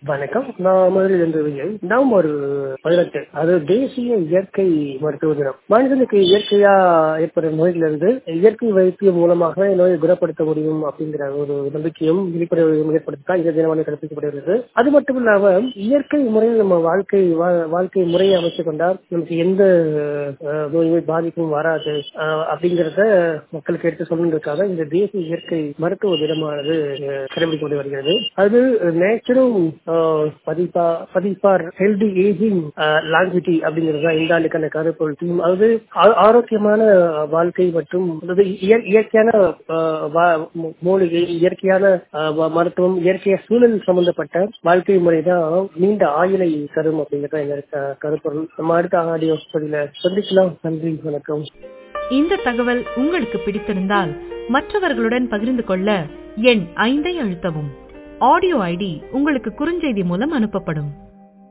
வணக்கம் நான் முதலில் இருந்து விஜய் நவம்பர் பதினெட்டு அது தேசிய இயற்கை மருத்துவ தினம் மனிதனுக்கு இயற்கையா ஏற்படும் நோய்களிலிருந்து இயற்கை வைத்தியம் மூலமாக நோயை குணப்படுத்த முடியும் அப்படிங்கிற ஒரு நம்பிக்கையும் விழிப்புணர்வையும் ஏற்படுத்த இந்த தினமான கற்பிக்கப்படுகிறது அது மட்டும் இல்லாம இயற்கை முறையில் நம்ம வாழ்க்கை வா- வாழ்க்கை முறையை அமைச்சு கொண்டால் நமக்கு எந்த அஹ், நோயுமே பாதிப்பும் வராது அஹ், அப்படிங்கறத மக்களுக்கு எடுத்து சொல்லுவதற்காக இந்த தேசிய இயற்கை மருத்துவ தினமானது அஹ், கடைபிடிக்கப்பட்டு வருகிறது அது நேச்சுரும் பதிப்பா பதிப்பார் ஹெல்தி ஏஜிங் லாங்கிட்டி அப்படிங்கிறது தான் இந்த ஆண்டுக்கான கருப்பொருள் தீம் அது ஆ- ஆரோக்கியமான வாழ்க்கை மற்றும் அதாவது இய- இயற்கையான அஹ், வா- மூ- மூலிகை இயற்கையான அஹ், வ- மருத்துவம் இயற்கை சூழல் சம்பந்தப்பட்ட வாழ்க்கை முறை தான் நீண்ட ஆயுளை தரும் அப்படிங்கிறது எங்க க- கருப்பொருள் நம்ம அடுத்த ஆடியோ பதில சந்திக்கலாம் நன்றி வணக்கம் இந்த தகவல் உங்களுக்கு பிடித்திருந்தால் மற்றவர்களுடன் பகிர்ந்து கொள்ள எண் ஐந்தை அழுத்தவும் ஆடியோ ஐடி உங்களுக்கு குறுஞ்செய்தி மூலம் அனுப்பப்படும்